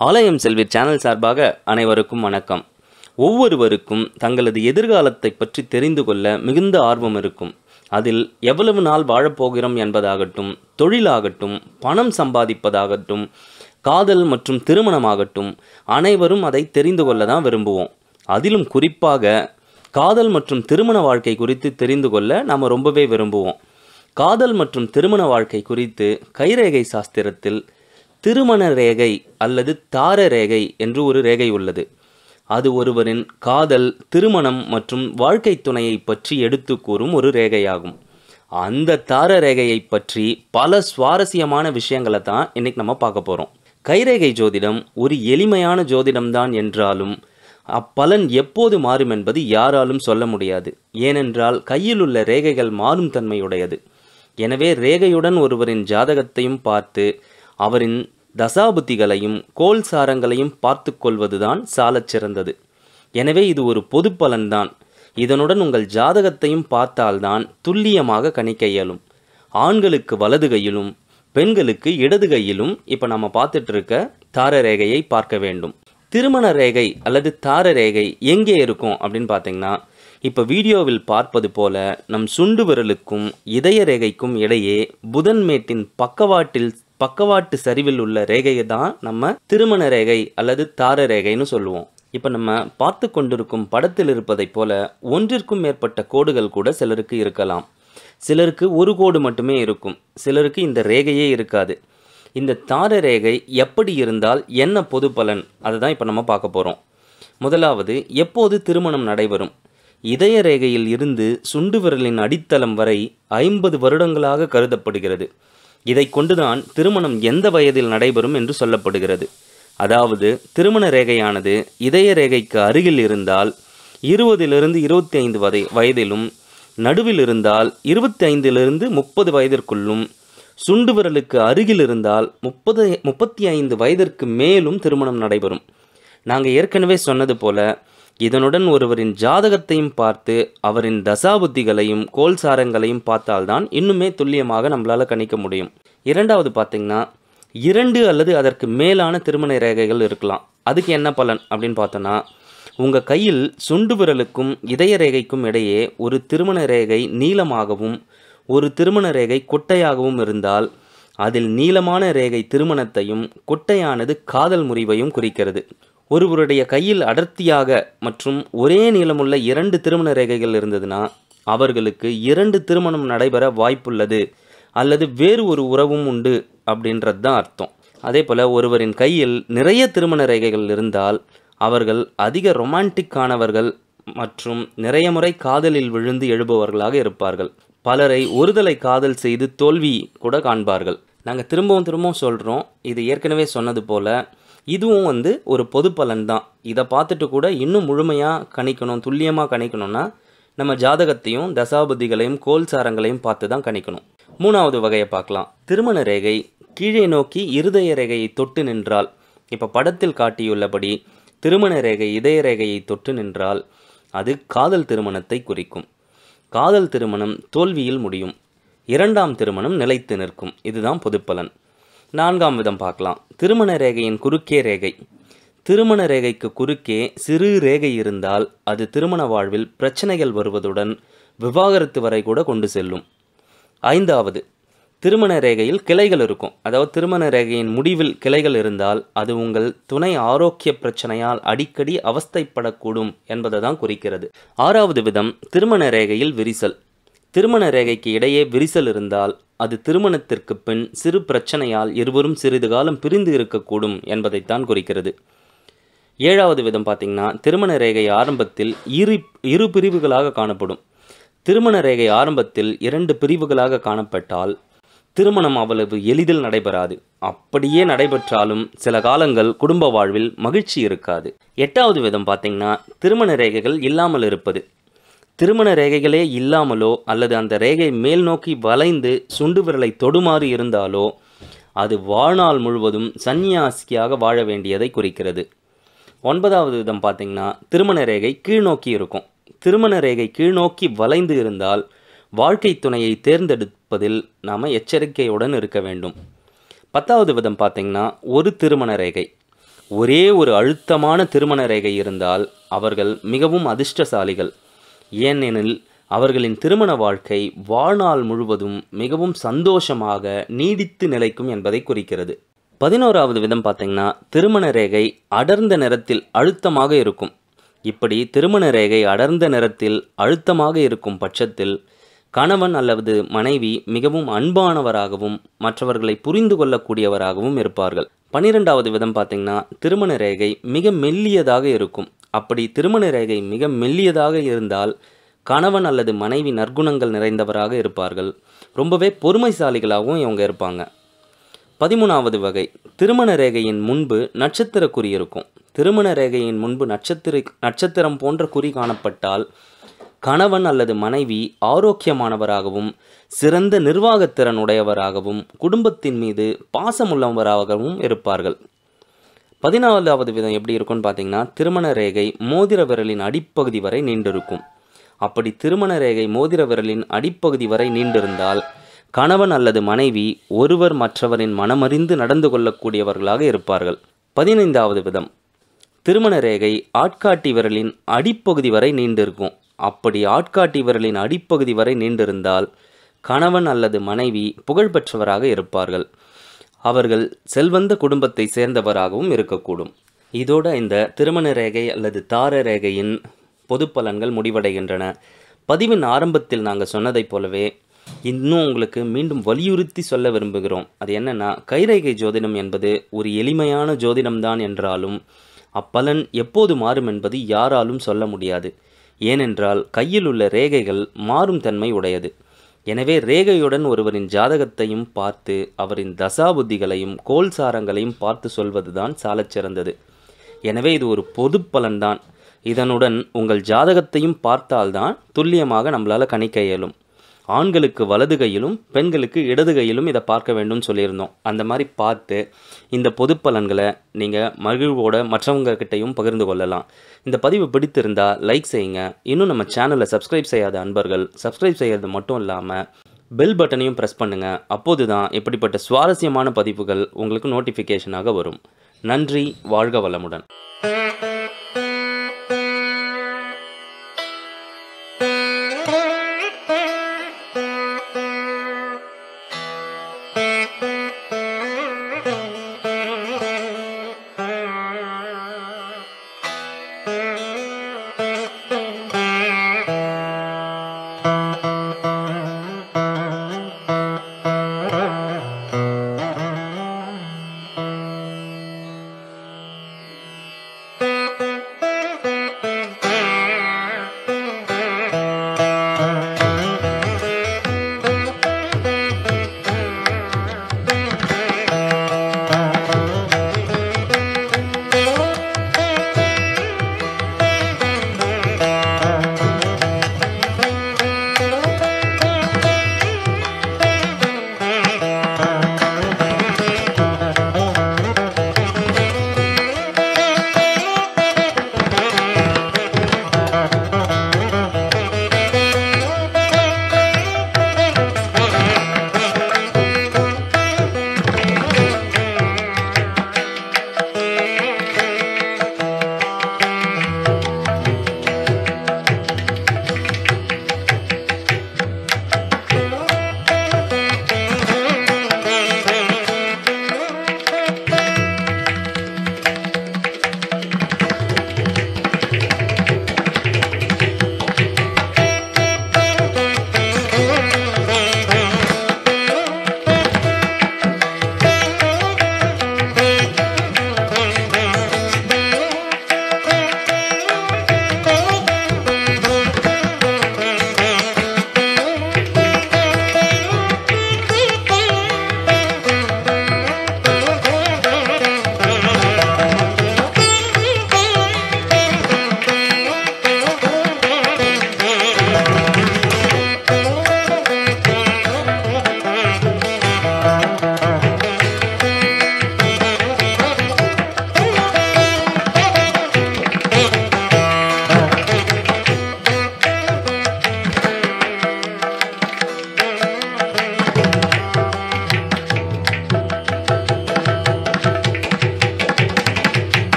ஆலயம் செல்வி சேனல் சார்பாக அனைவருக்கும் வணக்கம் ஒவ்வொருவருக்கும் தங்களது எதிர்காலத்தை பற்றி தெரிந்து கொள்ள மிகுந்த ஆர்வம் இருக்கும் அதில் எவ்வளவு நாள் வாழப்போகிறோம் என்பதாகட்டும் தொழிலாகட்டும் பணம் சம்பாதிப்பதாகட்டும் காதல் மற்றும் திருமணமாகட்டும் அனைவரும் அதை தெரிந்து கொள்ள தான் விரும்புவோம் அதிலும் குறிப்பாக காதல் மற்றும் திருமண வாழ்க்கை குறித்து தெரிந்து கொள்ள நாம் ரொம்பவே விரும்புவோம் காதல் மற்றும் திருமண வாழ்க்கை குறித்து கைரேகை சாஸ்திரத்தில் திருமண ரேகை அல்லது தார ரேகை என்று ஒரு ரேகை உள்ளது அது ஒருவரின் காதல் திருமணம் மற்றும் வாழ்க்கை துணையை பற்றி எடுத்து கூறும் ஒரு ரேகையாகும் அந்த தார ரேகையை பற்றி பல சுவாரஸ்யமான விஷயங்களை தான் இன்னைக்கு நம்ம பார்க்க போகிறோம் கைரேகை ஜோதிடம் ஒரு எளிமையான ஜோதிடம்தான் என்றாலும் அப்பலன் எப்போது மாறும் என்பது யாராலும் சொல்ல முடியாது ஏனென்றால் கையில் உள்ள ரேகைகள் மாறும் தன்மையுடையது எனவே ரேகையுடன் ஒருவரின் ஜாதகத்தையும் பார்த்து அவரின் தசாபுத்திகளையும் கோல் சாரங்களையும் பார்த்து கொள்வதுதான் சாலச் சிறந்தது எனவே இது ஒரு பொது பலன்தான் இதனுடன் உங்கள் ஜாதகத்தையும் பார்த்தால்தான் துல்லியமாக கணிக்க இயலும் ஆண்களுக்கு வலது கையிலும் பெண்களுக்கு இடது கையிலும் இப்போ நம்ம பார்த்துட்டு இருக்க தார ரேகையை பார்க்க வேண்டும் திருமண ரேகை அல்லது தார ரேகை எங்கே இருக்கும் அப்படின்னு பார்த்தீங்கன்னா இப்போ வீடியோவில் பார்ப்பது போல நம் சுண்டு விரலுக்கும் இதய ரேகைக்கும் இடையே புதன் மேட்டின் பக்கவாட்டில் பக்கவாட்டு சரிவில் உள்ள ரேகையை தான் நம்ம திருமண ரேகை அல்லது தார ரேகைன்னு சொல்லுவோம் இப்போ நம்ம பார்த்து கொண்டிருக்கும் படத்தில் இருப்பதைப் போல ஒன்றிற்கும் மேற்பட்ட கோடுகள் கூட சிலருக்கு இருக்கலாம் சிலருக்கு ஒரு கோடு மட்டுமே இருக்கும் சிலருக்கு இந்த ரேகையே இருக்காது இந்த தார ரேகை எப்படி இருந்தால் என்ன பொது பலன் அதை தான் இப்போ நம்ம பார்க்க போகிறோம் முதலாவது எப்போது திருமணம் நடைபெறும் இதய ரேகையில் இருந்து சுண்டு விரலின் அடித்தளம் வரை ஐம்பது வருடங்களாக கருதப்படுகிறது இதை கொண்டுதான் திருமணம் எந்த வயதில் நடைபெறும் என்று சொல்லப்படுகிறது அதாவது திருமண ரேகையானது இதய ரேகைக்கு அருகில் இருந்தால் இருபதிலிருந்து இருபத்தி ஐந்து வதை வயதிலும் நடுவில் இருந்தால் இருபத்தி ஐந்திலிருந்து முப்பது வயதிற்குள்ளும் சுண்டு விரலுக்கு அருகில் இருந்தால் முப்பது முப்பத்தி ஐந்து வயதிற்கு மேலும் திருமணம் நடைபெறும் நாங்கள் ஏற்கனவே சொன்னது போல இதனுடன் ஒருவரின் ஜாதகத்தையும் பார்த்து அவரின் தசாபுத்திகளையும் கோல்சாரங்களையும் பார்த்தால்தான் இன்னுமே துல்லியமாக நம்மளால் கணிக்க முடியும் இரண்டாவது பார்த்தீங்கன்னா இரண்டு அல்லது அதற்கு மேலான திருமண ரேகைகள் இருக்கலாம் அதுக்கு என்ன பலன் அப்படின்னு பார்த்தோன்னா உங்கள் கையில் சுண்டு விரலுக்கும் இதய ரேகைக்கும் இடையே ஒரு திருமண ரேகை நீளமாகவும் ஒரு திருமண ரேகை குட்டையாகவும் இருந்தால் அதில் நீளமான ரேகை திருமணத்தையும் குட்டையானது காதல் முறிவையும் குறிக்கிறது ஒருவருடைய கையில் அடர்த்தியாக மற்றும் ஒரே நீளமுள்ள இரண்டு திருமண ரேகைகள் இருந்ததுன்னா அவர்களுக்கு இரண்டு திருமணம் நடைபெற வாய்ப்புள்ளது அல்லது வேறு ஒரு உறவும் உண்டு அப்படின்றது தான் அர்த்தம் அதே போல் ஒருவரின் கையில் நிறைய திருமண ரேகைகள் இருந்தால் அவர்கள் அதிக ரொமான்டிக்கானவர்கள் மற்றும் நிறைய முறை காதலில் விழுந்து எழுபவர்களாக இருப்பார்கள் பலரை ஒருதலை காதல் செய்து தோல்வி கூட காண்பார்கள் நாங்கள் திரும்பவும் திரும்பவும் சொல்கிறோம் இது ஏற்கனவே சொன்னது போல் இதுவும் வந்து ஒரு பொது பலன் தான் இதை பார்த்துட்டு கூட இன்னும் முழுமையாக கணிக்கணும் துல்லியமாக கணிக்கணும்னா நம்ம ஜாதகத்தையும் தசாபுத்திகளையும் கோல் சாரங்களையும் பார்த்து தான் கணிக்கணும் மூணாவது வகையை பார்க்கலாம் திருமண ரேகை கீழே நோக்கி இருதய ரேகையை தொட்டு நின்றால் இப்போ படத்தில் காட்டியுள்ளபடி திருமண ரேகை இதய ரேகையை தொட்டு நின்றால் அது காதல் திருமணத்தை குறிக்கும் காதல் திருமணம் தோல்வியில் முடியும் இரண்டாம் திருமணம் நிலைத்து நிற்கும் இதுதான் பொதுப்பலன் நான்காம் விதம் பார்க்கலாம் திருமண ரேகையின் குறுக்கே ரேகை திருமண ரேகைக்கு குறுக்கே சிறு ரேகை இருந்தால் அது திருமண வாழ்வில் பிரச்சனைகள் வருவதுடன் விவாகரத்து வரை கூட கொண்டு செல்லும் ஐந்தாவது திருமண ரேகையில் கிளைகள் இருக்கும் அதாவது திருமண ரேகையின் முடிவில் கிளைகள் இருந்தால் அது உங்கள் துணை ஆரோக்கிய பிரச்சனையால் அடிக்கடி அவஸ்தைப்படக்கூடும் என்பதை தான் குறிக்கிறது ஆறாவது விதம் திருமண ரேகையில் விரிசல் திருமண ரேகைக்கு இடையே விரிசல் இருந்தால் அது திருமணத்திற்கு பின் சிறு பிரச்சனையால் இருவரும் சிறிது காலம் பிரிந்து இருக்கக்கூடும் என்பதைத்தான் குறிக்கிறது ஏழாவது விதம் பார்த்திங்கன்னா திருமண ரேகை ஆரம்பத்தில் இரு இரு பிரிவுகளாக காணப்படும் திருமண ரேகை ஆரம்பத்தில் இரண்டு பிரிவுகளாக காணப்பட்டால் திருமணம் அவ்வளவு எளிதில் நடைபெறாது அப்படியே நடைபெற்றாலும் சில காலங்கள் குடும்ப வாழ்வில் மகிழ்ச்சி இருக்காது எட்டாவது விதம் பார்த்திங்கன்னா திருமண ரேகைகள் இல்லாமல் இருப்பது திருமண ரேகைகளே இல்லாமலோ அல்லது அந்த ரேகை மேல் நோக்கி வளைந்து சுண்டு விரலை தொடுமாறு இருந்தாலோ அது வாழ்நாள் முழுவதும் சந்நியாசியாக வாழ வேண்டியதை குறிக்கிறது ஒன்பதாவது விதம் பார்த்திங்கன்னா திருமண ரேகை கீழ்நோக்கி இருக்கும் திருமண ரேகை கீழ்நோக்கி வளைந்து இருந்தால் வாழ்க்கை துணையை தேர்ந்தெடுப்பதில் நாம் எச்சரிக்கையுடன் இருக்க வேண்டும் பத்தாவது விதம் பார்த்திங்கன்னா ஒரு திருமண ரேகை ஒரே ஒரு அழுத்தமான திருமண ரேகை இருந்தால் அவர்கள் மிகவும் அதிர்ஷ்டசாலிகள் ஏனெனில் அவர்களின் திருமண வாழ்க்கை வாழ்நாள் முழுவதும் மிகவும் சந்தோஷமாக நீடித்து நிலைக்கும் என்பதை குறிக்கிறது பதினோராவது விதம் பார்த்தீங்கன்னா திருமண ரேகை அடர்ந்த நிறத்தில் அழுத்தமாக இருக்கும் இப்படி திருமண ரேகை அடர்ந்த நிறத்தில் அழுத்தமாக இருக்கும் பட்சத்தில் கணவன் அல்லது மனைவி மிகவும் அன்பானவராகவும் மற்றவர்களை புரிந்து கொள்ளக்கூடியவராகவும் இருப்பார்கள் பன்னிரெண்டாவது விதம் பார்த்தீங்கன்னா திருமண ரேகை மிக மெல்லியதாக இருக்கும் அப்படி திருமண ரேகை மிக மெல்லியதாக இருந்தால் கணவன் அல்லது மனைவி நற்குணங்கள் நிறைந்தவராக இருப்பார்கள் ரொம்பவே பொறுமைசாலிகளாகவும் இவங்க இருப்பாங்க பதிமூணாவது வகை திருமண ரேகையின் முன்பு நட்சத்திர குறி இருக்கும் திருமண ரேகையின் முன்பு நட்சத்திர நட்சத்திரம் போன்ற குறி காணப்பட்டால் கணவன் அல்லது மனைவி ஆரோக்கியமானவராகவும் சிறந்த நிர்வாகத்திறன் உடையவராகவும் குடும்பத்தின் மீது பாசமுள்ளவராகவும் இருப்பார்கள் பதினாலாவது விதம் எப்படி இருக்கும்னு பார்த்தீங்கன்னா திருமண ரேகை மோதிர விரலின் அடிப்பகுதி வரை நீண்டிருக்கும் அப்படி திருமண ரேகை மோதிர விரலின் அடிப்பகுதி வரை நீண்டிருந்தால் கணவன் அல்லது மனைவி ஒருவர் மற்றவரின் மனமறிந்து நடந்து கொள்ளக்கூடியவர்களாக இருப்பார்கள் பதினைந்தாவது விதம் திருமண ரேகை ஆட்காட்டி விரலின் அடிப்பகுதி வரை நீண்டிருக்கும் அப்படி ஆட்காட்டி விரலின் அடிப்பகுதி வரை நீண்டிருந்தால் கணவன் அல்லது மனைவி புகழ்பெற்றவராக இருப்பார்கள் அவர்கள் செல்வந்த குடும்பத்தை சேர்ந்தவராகவும் இருக்கக்கூடும் இதோட இந்த திருமண ரேகை அல்லது தார ரேகையின் பொது பலன்கள் முடிவடைகின்றன பதிவின் ஆரம்பத்தில் நாங்கள் சொன்னதைப் போலவே இன்னும் உங்களுக்கு மீண்டும் வலியுறுத்தி சொல்ல விரும்புகிறோம் அது என்னன்னா கைரேகை ஜோதிடம் என்பது ஒரு எளிமையான ஜோதிடம்தான் என்றாலும் அப்பலன் எப்போது மாறும் என்பது யாராலும் சொல்ல முடியாது ஏனென்றால் கையில் உள்ள ரேகைகள் மாறும் தன்மை உடையது எனவே ரேகையுடன் ஒருவரின் ஜாதகத்தையும் பார்த்து அவரின் தசாபுத்திகளையும் கோல் சாரங்களையும் பார்த்து சொல்வதுதான் சாலச் சிறந்தது எனவே இது ஒரு பொது பலன்தான் இதனுடன் உங்கள் ஜாதகத்தையும் பார்த்தால்தான் துல்லியமாக நம்மளால் கணிக்க இயலும் ஆண்களுக்கு வலது கையிலும் பெண்களுக்கு இடது கையிலும் இதை பார்க்க வேண்டும் சொல்லியிருந்தோம் அந்த மாதிரி பார்த்து இந்த பொது பலன்களை நீங்கள் மகிழ்வோட மற்றவங்க கிட்டையும் பகிர்ந்து கொள்ளலாம் இந்த பதிவு பிடித்திருந்தா லைக் செய்யுங்க இன்னும் நம்ம சேனலை சப்ஸ்கிரைப் செய்யாத அன்பர்கள் சப்ஸ்கிரைப் செய்யறது மட்டும் இல்லாமல் பெல் பட்டனையும் ப்ரெஸ் பண்ணுங்கள் அப்போது தான் இப்படிப்பட்ட சுவாரஸ்யமான பதிவுகள் உங்களுக்கு நோட்டிஃபிகேஷனாக வரும் நன்றி வாழ்க வளமுடன்